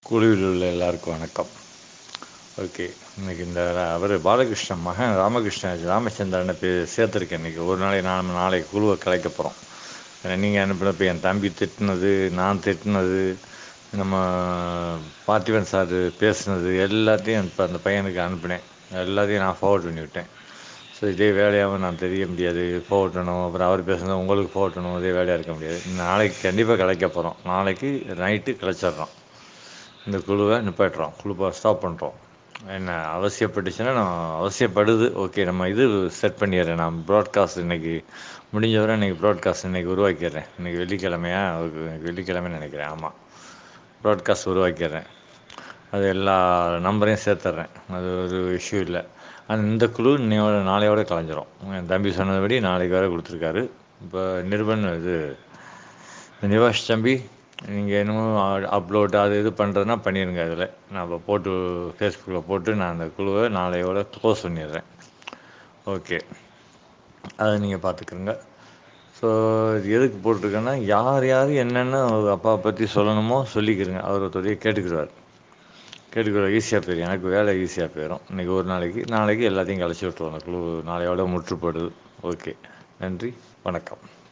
குழுவில் உள்ள எல்லாருக்கும் வணக்கம் ஓகே இன்னைக்கு இந்த அவர் பாலகிருஷ்ணன் மகன் ராமகிருஷ்ணன் ராமச்சந்திரனை பே சேர்த்துருக்கேன் இன்றைக்கி ஒரு நாளைக்கு நான் நாளைக்கு குழுவை கலைக்க போகிறோம் ஏன்னா நீங்கள் அனுப்பினப்போ என் தம்பி திட்டினது நான் திட்டினது நம்ம பார்த்திபன் சார் பேசுனது எல்லாத்தையும் இப்போ அந்த பையனுக்கு அனுப்பினேன் எல்லாத்தையும் நான் ஃபார்வர்ட் பண்ணி விட்டேன் ஸோ இதே வேலையாகவும் நான் தெரிய முடியாது ஃபார்வர்ட் பண்ணணும் அப்புறம் அவர் பேசுனது உங்களுக்கு ஃபார்வர்ட் பண்ணணும் இதே வேலையாக இருக்க முடியாது நாளைக்கு கண்டிப்பாக கலைக்க போகிறோம் நாளைக்கு நைட்டு கலைச்சிட்றோம் இந்த குழுவை நிப்பாட்டுறோம் குழுவை ஸ்டாப் பண்ணுறோம் என்ன அவசியப்பட்டுச்சுன்னா நான் அவசியப்படுது ஓகே நம்ம இது செட் பண்ணிடுறேன் நான் ப்ராட்காஸ்ட் இன்றைக்கி முடிஞ்ச வரை இன்றைக்கி ப்ராட்காஸ்ட் இன்றைக்கி உருவாக்கிடுறேன் இன்றைக்கி வெள்ளிக்கிழமையா இன்னைக்கு வெள்ளிக்கிழமைன்னு நினைக்கிறேன் ஆமாம் ப்ராட்காஸ்ட் உருவாக்கிடுறேன் அது எல்லா நம்பரையும் சேர்த்துட்றேன் அது ஒரு இஷ்யூ இல்லை ஆனால் இந்த குழு இன்னையோட நாளையோட கலைஞ்சிரும் என் தம்பி சொன்னபடி நாளைக்கு வேறு கொடுத்துருக்காரு இப்போ நிருபன் இது நிவாஷ் தம்பி நீங்கள் இன்னும் அப்லோட் அது இது பண்ணுறதுனா பண்ணிடுங்க அதில் நான் இப்போ போட்டு ஃபேஸ்புக்கில் போட்டு நான் அந்த குழுவை நாளையோட க்ளோஸ் பண்ணிடுறேன் ஓகே அதை நீங்கள் பார்த்துக்குங்க ஸோ இது எதுக்கு போட்டிருக்கேன்னா யார் யார் என்னென்ன அவர் அப்பா பற்றி சொல்லணுமோ சொல்லிக்கிறங்க அவர் ஒருத்தரையே கேட்டுக்கிடுவார் கேட்டுக்கிடுவார் ஈஸியாக போயிடும் எனக்கு வேலை ஈஸியாக போயிடும் இன்றைக்கி ஒரு நாளைக்கு நாளைக்கு எல்லாத்தையும் கழிச்சு விட்ருவோம் அந்த குழு நாளையோட முற்றுப்படுது ஓகே நன்றி வணக்கம்